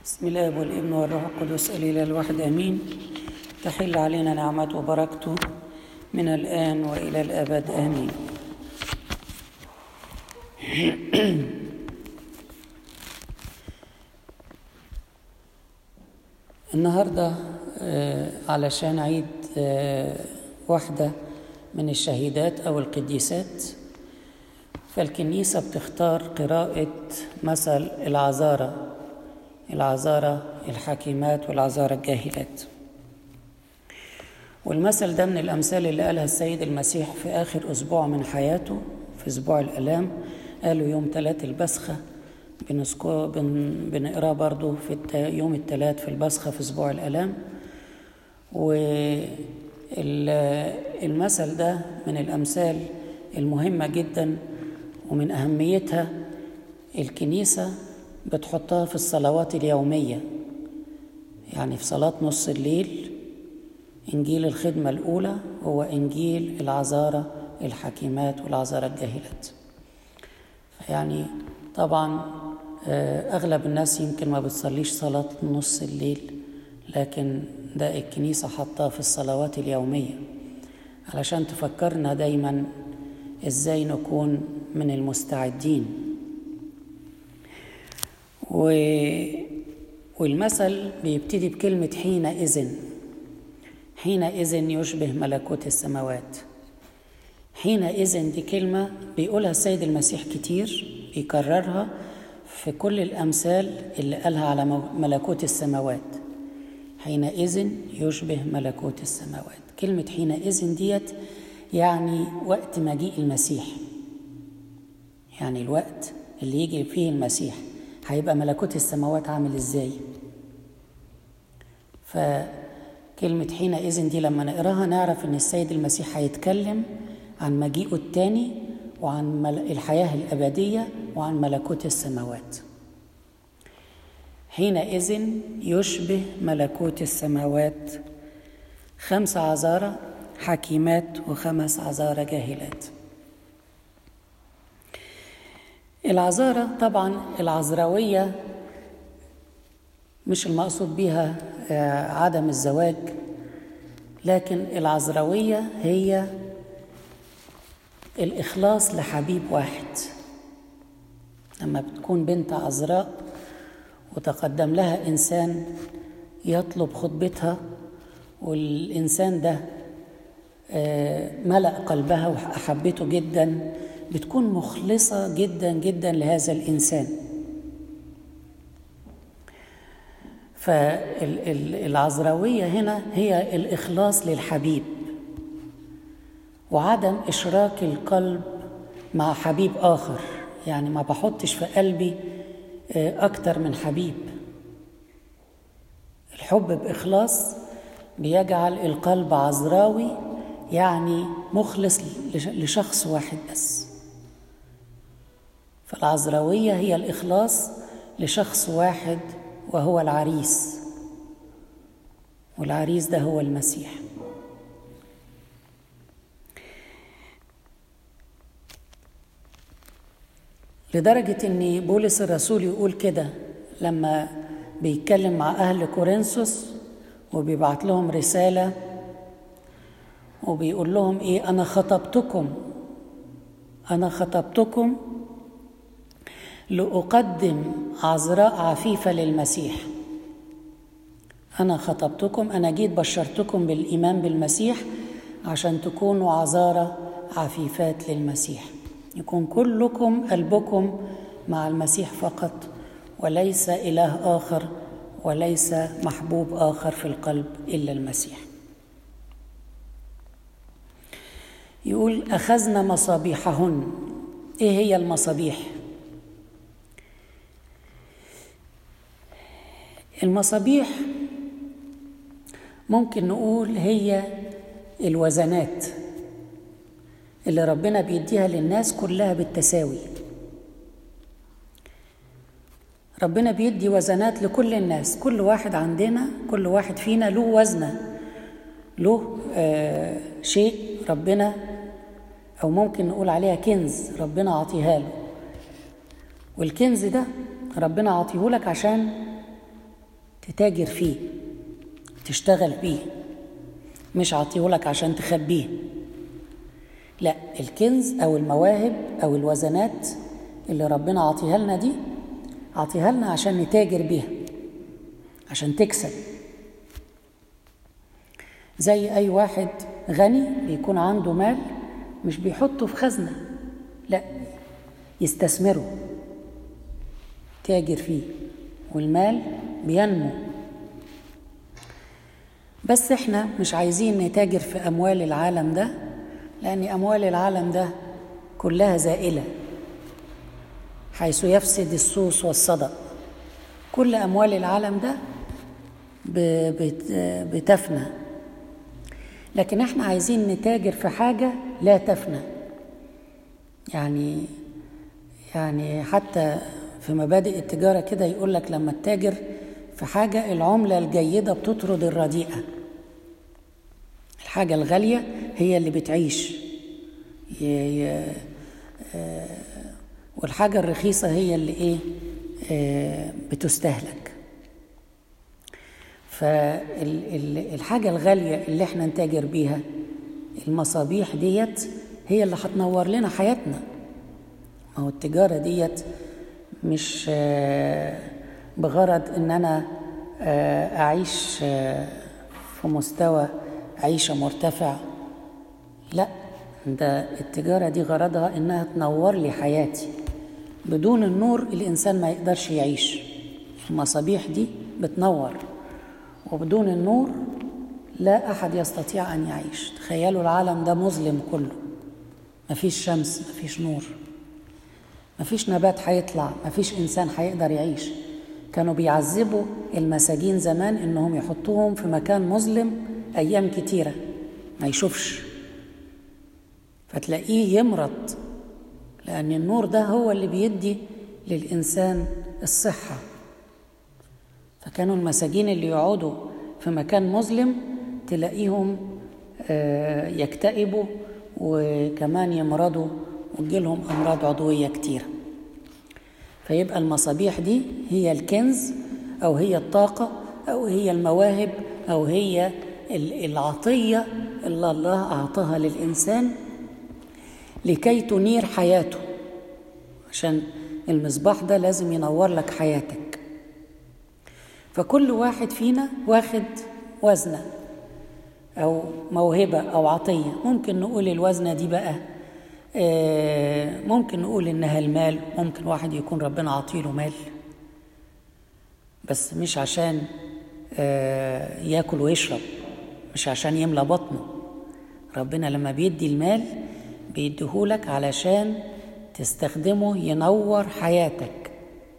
بسم الله والابن والروح القدس الإله الواحد آمين تحل علينا نعمته وبركته من الآن وإلى الأبد آمين النهاردة آه، علشان عيد آه، واحدة من الشهيدات أو القديسات فالكنيسة بتختار قراءة مثل العذارى العذارى الحكيمات والعذارى الجاهلات والمثل ده من الأمثال اللي قالها السيد المسيح في آخر أسبوع من حياته في أسبوع الآلام قالوا يوم تلات البسخة بنسكو بن بنقراه برضو في الت... يوم التلات في البسخة في أسبوع الآلام والمثل ده من الأمثال المهمة جدا ومن أهميتها الكنيسة بتحطها في الصلوات اليومية يعني في صلاة نص الليل إنجيل الخدمة الأولى هو إنجيل العذارى الحكيمات والعذارى الجاهلات يعني طبعا أغلب الناس يمكن ما بتصليش صلاة نص الليل لكن ده الكنيسة حطاه في الصلوات اليومية علشان تفكرنا دايما إزاي نكون من المستعدين و... والمثل بيبتدي بكلمة حينئذ حينئذ يشبه ملكوت السماوات حينئذ دي كلمة بيقولها السيد المسيح كتير بيكررها في كل الأمثال اللي قالها على ملكوت السماوات حينئذ يشبه ملكوت السماوات كلمة حينئذ ديت يعني وقت مجيء المسيح يعني الوقت اللي يجي فيه المسيح هيبقى ملكوت السماوات عامل ازاي فكلمة حينئذ دي لما نقراها نعرف ان السيد المسيح هيتكلم عن مجيئه التاني وعن الحياة الأبدية وعن ملكوت السماوات حينئذ يشبه ملكوت السماوات خمس عذارى حكيمات وخمس عذارى جاهلات العذارى طبعا العذراوية مش المقصود بها عدم الزواج لكن العذراوية هي الإخلاص لحبيب واحد لما بتكون بنت عذراء وتقدم لها إنسان يطلب خطبتها والإنسان ده ملأ قلبها وأحبته جدا بتكون مخلصة جدا جدا لهذا الإنسان فالعذراوية هنا هي الإخلاص للحبيب وعدم إشراك القلب مع حبيب آخر يعني ما بحطش في قلبي أكتر من حبيب الحب بإخلاص بيجعل القلب عذراوي يعني مخلص لشخص واحد بس فالعذراوية هي الإخلاص لشخص واحد وهو العريس والعريس ده هو المسيح لدرجة إن بولس الرسول يقول كده لما بيتكلم مع أهل كورنثوس وبيبعت لهم رسالة وبيقول لهم إيه أنا خطبتكم أنا خطبتكم لأقدم عذراء عفيفة للمسيح أنا خطبتكم أنا جيت بشرتكم بالإيمان بالمسيح عشان تكونوا عذارى عفيفات للمسيح يكون كلكم قلبكم مع المسيح فقط وليس إله آخر وليس محبوب آخر في القلب إلا المسيح يقول أخذنا مصابيحهن إيه هي المصابيح؟ المصابيح ممكن نقول هي الوزنات اللي ربنا بيديها للناس كلها بالتساوي ربنا بيدي وزنات لكل الناس كل واحد عندنا كل واحد فينا له وزنه له آه شيء ربنا او ممكن نقول عليها كنز ربنا عطيها له والكنز ده ربنا عطيه لك عشان تتاجر فيه تشتغل بيه مش عطيهولك عشان تخبيه لا الكنز او المواهب او الوزنات اللي ربنا عطيها لنا دي عطيها لنا عشان نتاجر بيها عشان تكسب زي اي واحد غني بيكون عنده مال مش بيحطه في خزنه لا يستثمره تاجر فيه والمال بينمو بس احنا مش عايزين نتاجر في اموال العالم ده لان اموال العالم ده كلها زائله حيث يفسد السوس والصدأ كل اموال العالم ده بتفنى لكن احنا عايزين نتاجر في حاجه لا تفنى يعني يعني حتى في مبادئ التجاره كده يقول لك لما تتاجر في حاجه العمله الجيده بتطرد الرديئه الحاجه الغاليه هي اللي بتعيش والحاجه الرخيصه هي اللي ايه بتستهلك فالحاجة الغالية اللي احنا نتاجر بيها المصابيح ديت هي اللي هتنور لنا حياتنا ما هو التجارة ديت مش بغرض ان انا اعيش في مستوى عيشة مرتفع لا ده التجارة دي غرضها انها تنور لي حياتي بدون النور الانسان ما يقدرش يعيش المصابيح دي بتنور وبدون النور لا احد يستطيع ان يعيش تخيلوا العالم ده مظلم كله مفيش شمس مفيش نور مفيش نبات هيطلع مفيش انسان هيقدر يعيش كانوا بيعذبوا المساجين زمان انهم يحطوهم في مكان مظلم ايام كتيره ما يشوفش فتلاقيه يمرض لان النور ده هو اللي بيدي للانسان الصحه فكانوا المساجين اللي يقعدوا في مكان مظلم تلاقيهم يكتئبوا وكمان يمرضوا وتجيلهم أمراض عضوية كتيرة فيبقى المصابيح دي هي الكنز أو هي الطاقة أو هي المواهب أو هي العطية اللي الله أعطاها للإنسان لكي تنير حياته عشان المصباح ده لازم ينور لك حياتك فكل واحد فينا واخد وزنة أو موهبة أو عطية ممكن نقول الوزنة دي بقى ممكن نقول إنها المال ممكن واحد يكون ربنا عطيله مال بس مش عشان ياكل ويشرب مش عشان يملى بطنه ربنا لما بيدي المال بيديهولك علشان تستخدمه ينور حياتك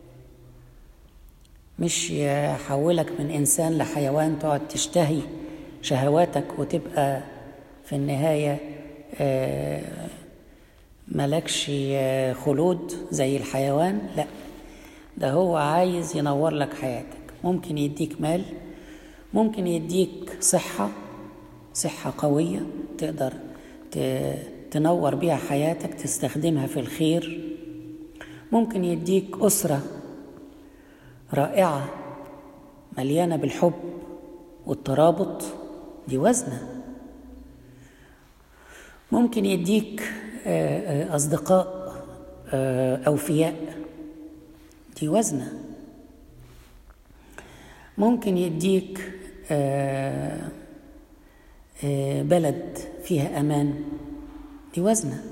مش يحولك من إنسان لحيوان تقعد تشتهي شهواتك وتبقى في النهاية ملكش خلود زي الحيوان لا ده هو عايز ينور لك حياتك ممكن يديك مال ممكن يديك صحة صحة قوية تقدر تنور بيها حياتك تستخدمها في الخير ممكن يديك أسرة رائعة مليانة بالحب والترابط دي وزنة ممكن يديك أصدقاء أوفياء دي وزنة ممكن يديك بلد فيها أمان دي وزنة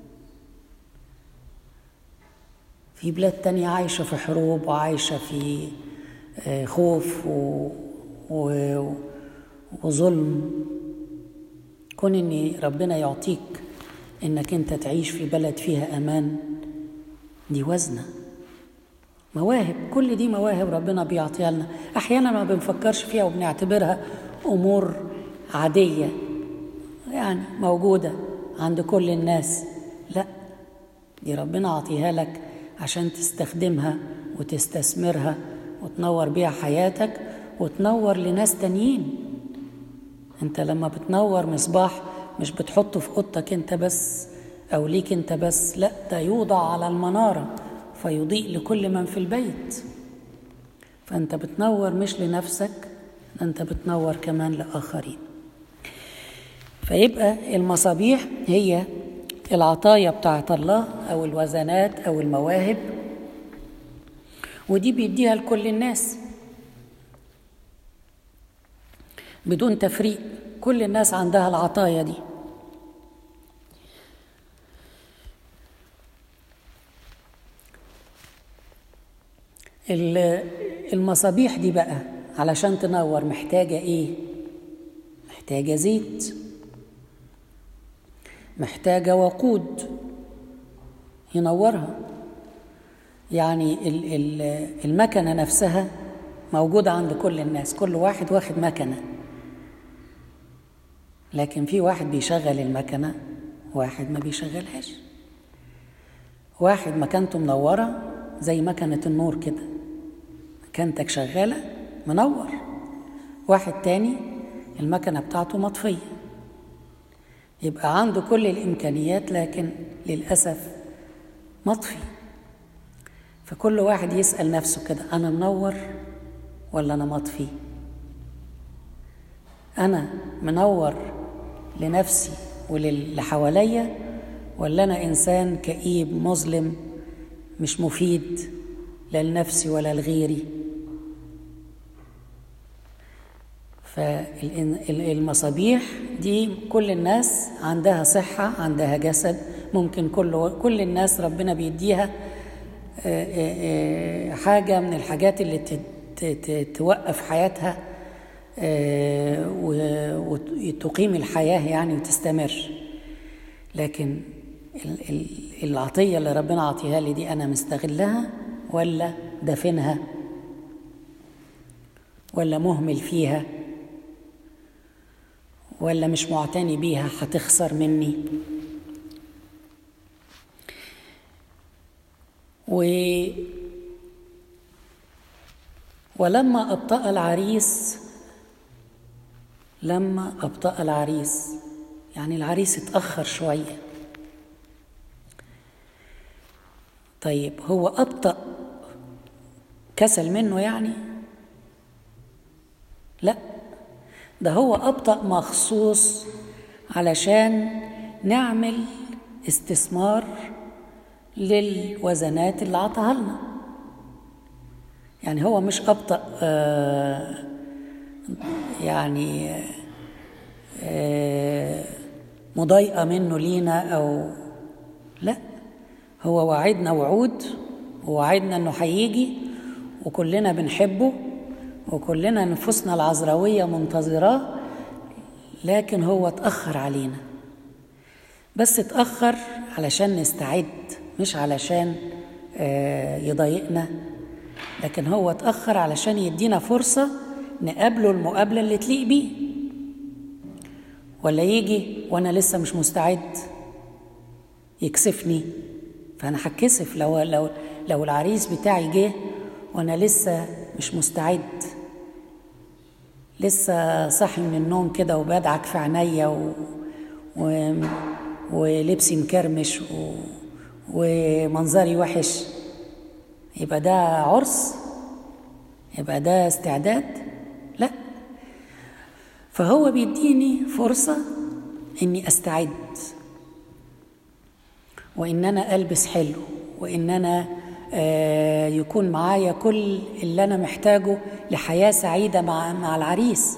في بلاد تانية عايشة في حروب وعايشة في خوف و... و... وظلم كون ان ربنا يعطيك انك انت تعيش في بلد فيها امان دي وزنه مواهب كل دي مواهب ربنا بيعطيها لنا احيانا ما بنفكرش فيها وبنعتبرها امور عاديه يعني موجوده عند كل الناس لا دي ربنا عطيها لك عشان تستخدمها وتستثمرها وتنور بيها حياتك وتنور لناس تانيين انت لما بتنور مصباح مش بتحطه في اوضتك انت بس او ليك انت بس لا ده يوضع على المناره فيضيء لكل من في البيت فأنت بتنور مش لنفسك أنت بتنور كمان لآخرين فيبقى المصابيح هي العطايا بتاعت الله أو الوزنات أو المواهب ودي بيديها لكل الناس بدون تفريق كل الناس عندها العطايا دي المصابيح دي بقى علشان تنور محتاجة ايه محتاجة زيت محتاجة وقود ينورها يعني المكنة نفسها موجودة عند كل الناس كل واحد واخد مكنة لكن في واحد بيشغل المكنة واحد ما بيشغلهاش واحد مكانته منورة زي مكنة النور كده مكانتك شغالة منور واحد تاني المكنة بتاعته مطفية يبقى عنده كل الإمكانيات لكن للأسف مطفي فكل واحد يسأل نفسه كده أنا منور ولا أنا مطفي أنا منور لنفسي وللي حواليا ولا أنا إنسان كئيب مظلم مش مفيد لا لنفسي ولا لغيري فالمصابيح دي كل الناس عندها صحة عندها جسد ممكن كل كل الناس ربنا بيديها حاجة من الحاجات اللي توقف حياتها وتقيم الحياة يعني وتستمر لكن العطية اللي ربنا عطيها لي دي أنا مستغلها ولا دافنها ولا مهمل فيها ولا مش معتني بيها هتخسر مني و ولما أبطأ العريس لما أبطأ العريس يعني العريس اتأخر شوية طيب هو أبطأ كسل منه يعني لا ده هو أبطأ مخصوص علشان نعمل استثمار للوزنات اللي عطاها لنا يعني هو مش أبطأ آه يعني آه مضايقة منه لينا أو لا هو وعدنا وعود ووعدنا إنه هيجي وكلنا بنحبه وكلنا نفوسنا العذراوية منتظراه لكن هو اتأخر علينا بس اتأخر علشان نستعد مش علشان آه يضايقنا لكن هو اتأخر علشان يدينا فرصة نقابله المقابلة اللي تليق بيه ولا يجي وأنا لسه مش مستعد يكسفني فأنا هتكسف لو لو لو العريس بتاعي جه وأنا لسه مش مستعد لسه صاحي من النوم كده وبدعك في عينيا و... و... ولبسي مكرمش و... ومنظري وحش يبقى ده عرس يبقى ده استعداد لا فهو بيديني فرصة اني استعد وان انا البس حلو وان انا آه يكون معايا كل اللي انا محتاجه لحياة سعيدة مع مع العريس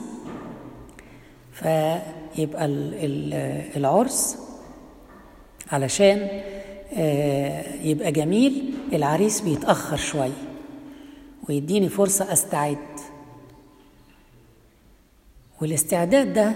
فيبقى العرس علشان يبقى جميل العريس بيتأخر شوية ويديني فرصة أستعد والاستعداد ده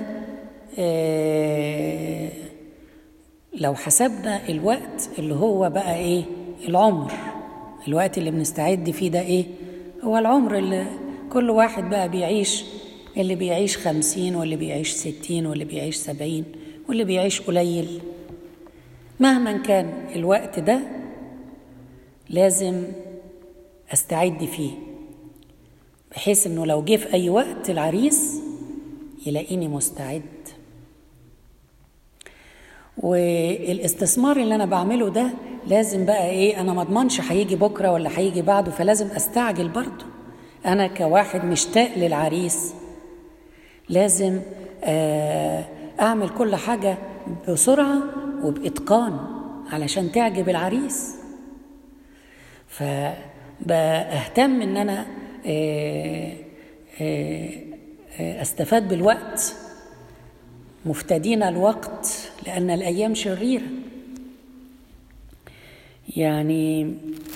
لو حسبنا الوقت اللي هو بقى إيه العمر الوقت اللي بنستعد فيه ده إيه هو العمر اللي كل واحد بقى بيعيش اللي بيعيش خمسين واللي بيعيش ستين واللي بيعيش سبعين واللي بيعيش قليل مهما كان الوقت ده لازم استعد فيه بحيث انه لو جه في اي وقت العريس يلاقيني مستعد والاستثمار اللي انا بعمله ده لازم بقى ايه انا ما اضمنش هيجي بكره ولا هيجي بعده فلازم استعجل برضه أنا كواحد مشتاق للعريس لازم أعمل كل حاجة بسرعة وبإتقان علشان تعجب العريس فبهتم إن أنا استفاد بالوقت مفتدين الوقت لأن الأيام شريرة يعني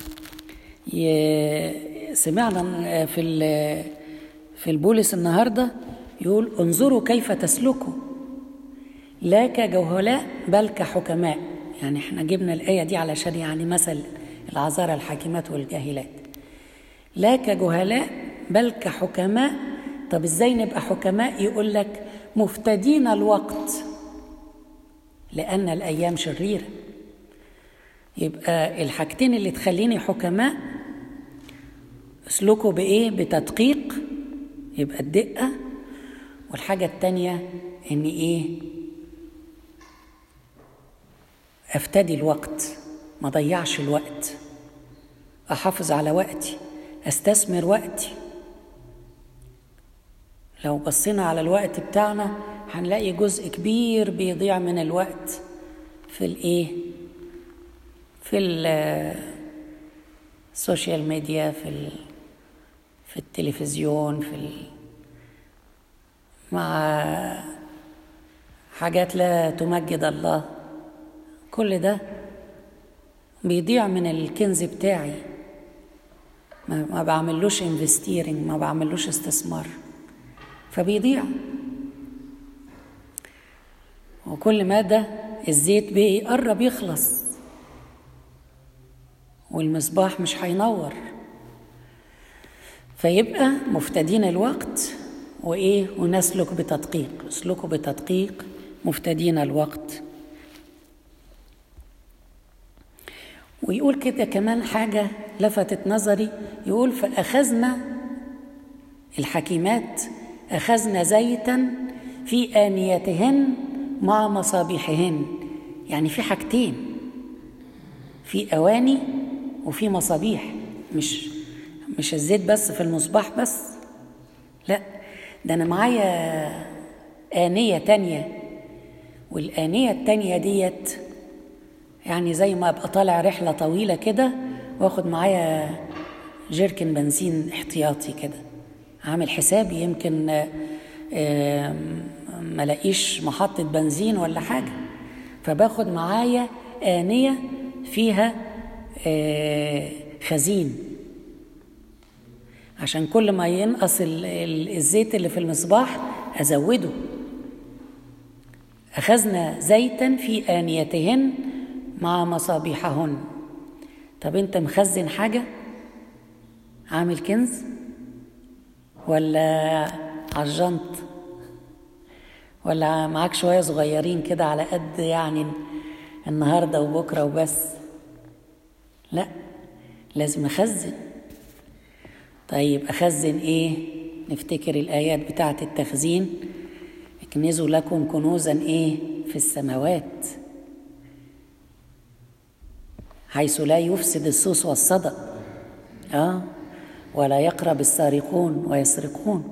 سمعنا في في البولس النهارده يقول انظروا كيف تسلكوا لا كجهلاء بل كحكماء يعني احنا جبنا الآية دي علشان يعني مثل العذارى الحاكمات والجاهلات لا كجهلاء بل كحكماء طب ازاي نبقى حكماء يقول لك مفتدين الوقت لأن الأيام شريرة يبقى الحاجتين اللي تخليني حكماء اسلكوا بإيه بتدقيق يبقى الدقة والحاجة التانية إن إيه أفتدي الوقت ما ضيعش الوقت أحافظ على وقتي أستثمر وقتي لو بصينا على الوقت بتاعنا هنلاقي جزء كبير بيضيع من الوقت في الايه في السوشيال ميديا في ال في التلفزيون في ال مع حاجات لا تمجد الله كل ده بيضيع من الكنز بتاعي ما بعملوش انفستيرنج ما بعملوش استثمار فبيضيع وكل مدى الزيت بيقرب يخلص والمصباح مش هينور فيبقى مفتدين الوقت وايه ونسلك بتدقيق اسلكوا بتدقيق مفتدين الوقت ويقول كده كمان حاجة لفتت نظري يقول فأخذنا الحكيمات أخذنا زيتا في آنيتهن مع مصابيحهن يعني في حاجتين في أواني وفي مصابيح مش مش الزيت بس في المصباح بس لا ده أنا معايا آنية تانية والآنية التانية ديت يعني زي ما أبقى طالع رحلة طويلة كده واخد معايا جيركن بنزين احتياطي كده عامل حسابي يمكن ما لاقيش محطة بنزين ولا حاجة فباخد معايا آنية فيها خزين عشان كل ما ينقص الزيت اللي في المصباح أزوده أخذنا زيتا في آنيتهن مع مصابيحهن طب أنت مخزن حاجة عامل كنز ولا عالجنط ولا معاك شوية صغيرين كده على قد يعني النهاردة وبكرة وبس لا لازم أخزن طيب أخزن إيه نفتكر الآيات بتاعة التخزين اكنزوا لكم كنوزا إيه في السماوات حيث لا يفسد السوس والصدأ آه ولا يقرب السارقون ويسرقون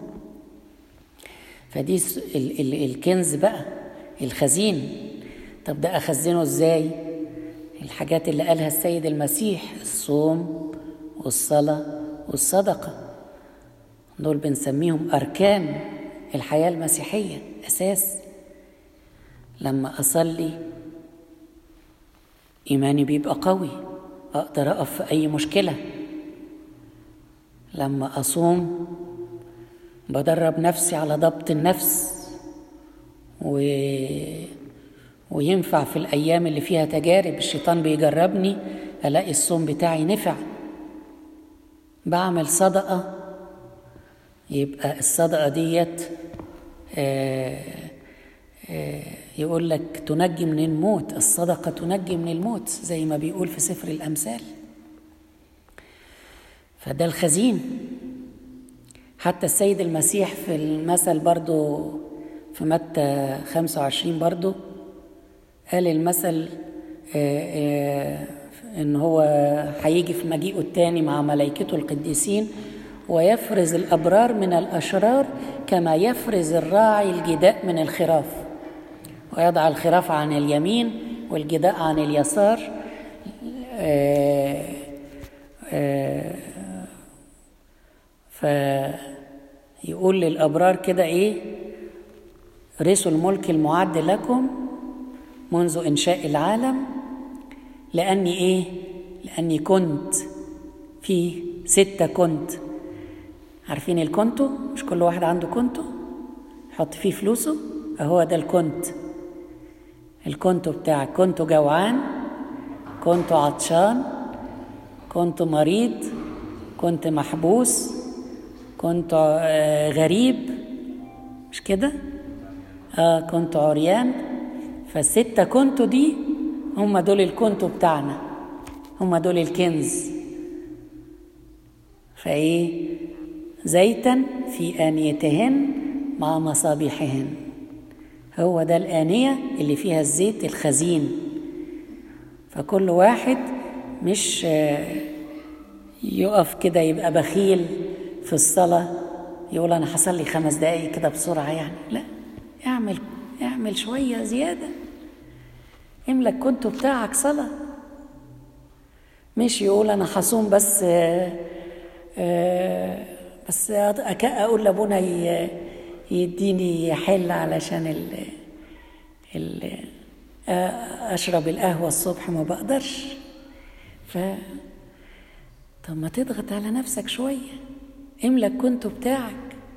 فدي ال ال الكنز بقى الخزين طب ده أخزنه إزاي الحاجات اللي قالها السيد المسيح الصوم والصلاة والصدقة دول بنسميهم أركان الحياة المسيحية أساس لما أصلي إيماني بيبقى قوي أقدر أقف في أي مشكلة لما أصوم بدرب نفسي على ضبط النفس و... وينفع في الأيام اللي فيها تجارب الشيطان بيجربني ألاقي الصوم بتاعي نفع بعمل صدقة يبقى الصدقة ديت آه آه يقول لك تنجي من الموت الصدقة تنجي من الموت زي ما بيقول في سفر الأمثال فده الخزين حتى السيد المسيح في المثل برضو في متى 25 برضو قال المثل آه ان هو هيجي في مجيئه التاني مع ملائكته القديسين ويفرز الأبرار من الأشرار كما يفرز الراعي الجداء من الخراف ويضع الخراف عن اليمين والجداء عن اليسار آه، آه، فيقول للأبرار كده إيه رثوا الملك المعد لكم منذ إنشاء العالم لأني إيه لأني كنت في ستة كنت عارفين الكونتو مش كل واحد عنده كونتو يحط فيه فلوسه هو ده الكونت الكونتو بتاعك كنت جوعان كنت عطشان كنت مريض كنت محبوس كنت آه، غريب مش كده اه كنت عريان فالستة كنتو دي هم دول الكونتو بتاعنا هم دول الكنز فايه زيتا في آنيتهن مع مصابيحهن هو ده الآنية اللي فيها الزيت الخزين فكل واحد مش آه، يقف كده يبقى بخيل في الصلاة يقول أنا هصلي خمس دقايق كده بسرعة يعني لا اعمل اعمل شوية زيادة املك كنت بتاعك صلاة مش يقول أنا هصوم بس آه، آه، بس أك- أقول لأبونا ي- يديني حل علشان ال ال آه، أشرب القهوة الصبح ما بقدرش ف طب ما تضغط على نفسك شوية املك كنت بتاعك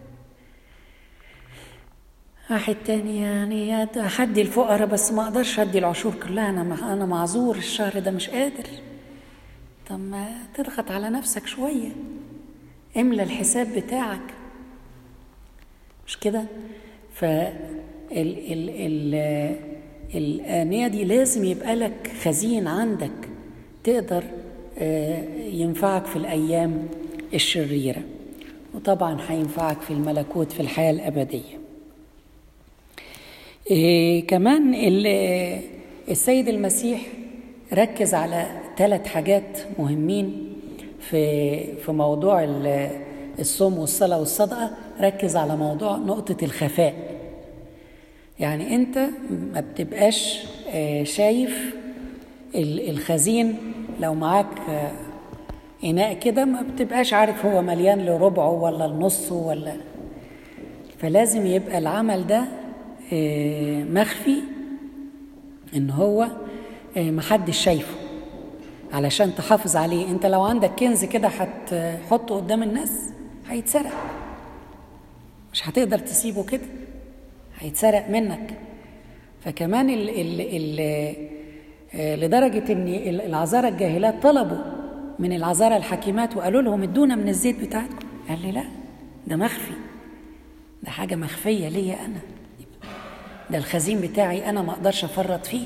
واحد تاني يعني هدي الفقراء بس ما اقدرش ادي العشور كلها انا مع- انا معذور الشهر ده مش قادر طب ما تضغط على نفسك شويه املى الحساب بتاعك مش كده ف ال ال ال الآنية دي لازم يبقى لك خزين عندك تقدر آه، ينفعك في الأيام الشريرة وطبعا هينفعك في الملكوت في الحياة الأبدية إيه كمان ال- السيد المسيح ركز على ثلاث حاجات مهمين في في موضوع ال- الصوم والصلاة والصدقة ركز على موضوع نقطة الخفاء يعني انت ما بتبقاش آه، شايف ال- الخزين لو معاك آه، إناء كده ما بتبقاش عارف هو مليان لربعه ولا لنصه ولا فلازم يبقى العمل ده آه، مخفي ان هو آه، محدش شايفه علشان تحافظ عليه انت لو عندك كنز كده هتحطه قدام الناس هيتسرق مش هتقدر تسيبه كده هيتسرق منك فكمان ال ال ال آه، لدرجة ان ال- العذارى الجاهلات طلبوا من العذارى الحكيمات وقالوا لهم ادونا من الزيت بتاعتكم قال لي لا ده مخفي ده حاجة مخفية ليا أنا ده الخزين بتاعي أنا ما أقدرش أفرط فيه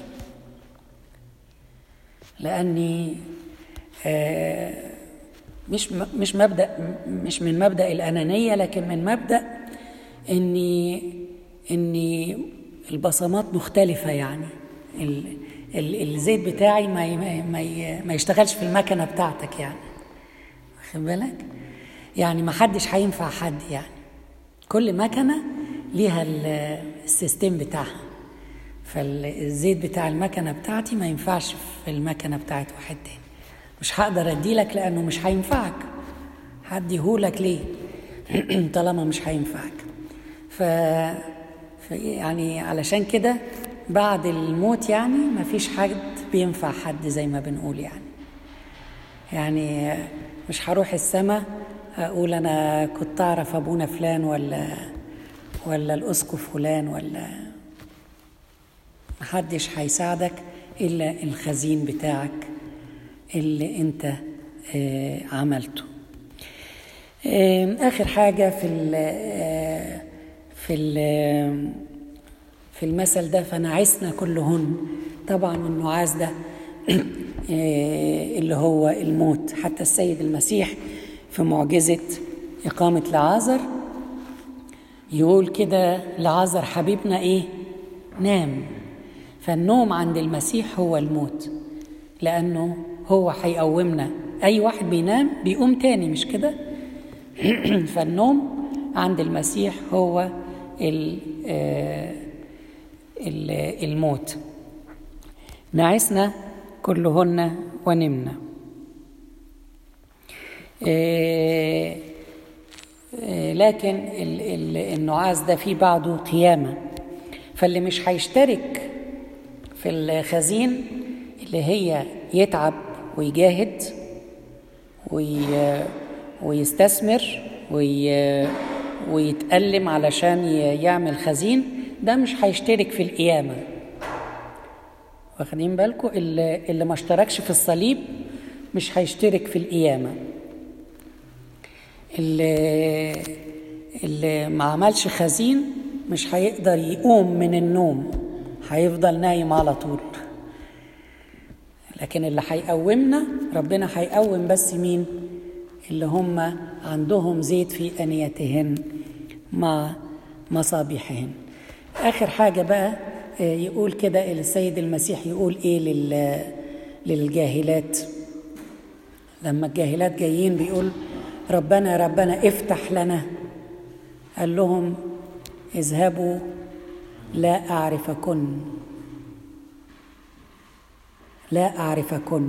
لأني آه، مش م- مش مبدأ مش من مبدأ الأنانية لكن من مبدأ إني إني البصمات مختلفة يعني ال ال الزيت بتاعي ما ي- ما ي- ما يشتغلش في المكنة بتاعتك يعني واخد بالك يعني ما حدش هينفع حد يعني كل مكنة ليها ال- السيستم بتاعها فالزيت بتاع المكنة بتاعتي ما ينفعش في المكنة بتاعت واحد تاني مش هقدر اديلك لانه مش هينفعك هديهولك ليه طالما مش هينفعك ف... ف يعني علشان كده بعد الموت يعني ما فيش حد بينفع حد زي ما بنقول يعني يعني مش هروح السما اقول انا كنت اعرف ابونا فلان ولا ولا الاسقف فلان ولا محدش هيساعدك الا الخزين بتاعك اللي انت آه، عملته آه، اخر حاجه في ال آه، في ال في المثل ده فنعسنا كلهن طبعا النعاس ده آه، اللي هو الموت حتى السيد المسيح في معجزه اقامه لعازر يقول كده لعازر حبيبنا ايه نام فالنوم عند المسيح هو الموت لانه هو هيقومنا اي واحد بينام بيقوم تاني مش كده فالنوم عند المسيح هو الموت نعسنا كلهن ونمنا لكن النعاس ده فيه بعده قيامة فاللي مش هيشترك في الخزين اللي هي يتعب ويجاهد وي ويستثمر وي ويتألم علشان يعمل خزين ده مش هيشترك في القيامة واخدين بالكم اللي, اللي ما اشتركش في الصليب مش هيشترك في القيامة اللي, اللي ما عملش خزين مش هيقدر يقوم من النوم هيفضل نايم على طول لكن اللي هيقومنا ربنا هيقوم بس مين اللي هم عندهم زيت في أنيتهن مع مصابيحهن آخر حاجة بقى يقول كده السيد المسيح يقول إيه لل للجاهلات لما الجاهلات جايين بيقول ربنا ربنا افتح لنا قال لهم اذهبوا لا أعرفكن لا أعرفكن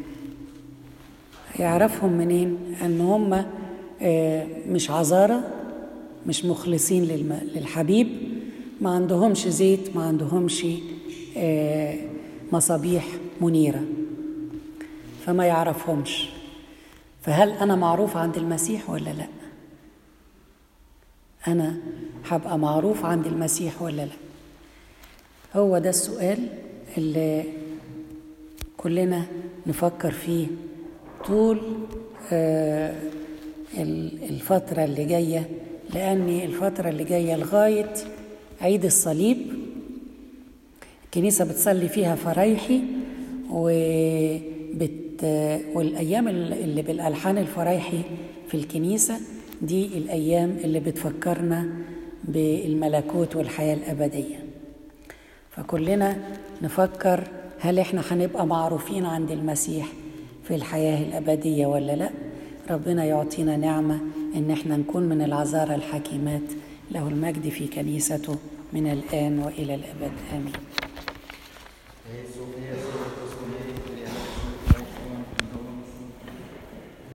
يعرفهم منين أن هم مش عذارة مش مخلصين للحبيب ما عندهمش زيت ما عندهمش مصابيح منيرة فما يعرفهمش فهل أنا معروف عند المسيح ولا لا أنا هبقى معروف عند المسيح ولا لا هو ده السؤال اللي كلنا نفكر فيه طول الفترة اللي جاية لأن الفترة اللي جاية لغاية عيد الصليب الكنيسة بتصلي فيها فرايحي وبت والأيام اللي بالألحان الفرايحي في الكنيسة دي الأيام اللي بتفكرنا بالملكوت والحياة الأبدية فكلنا نفكر هل احنا هنبقى معروفين عند المسيح في الحياة الأبدية ولا لا ربنا يعطينا نعمة إن احنا نكون من العذارى الحكيمات له المجد في كنيسته من الآن وإلى الأبد آمين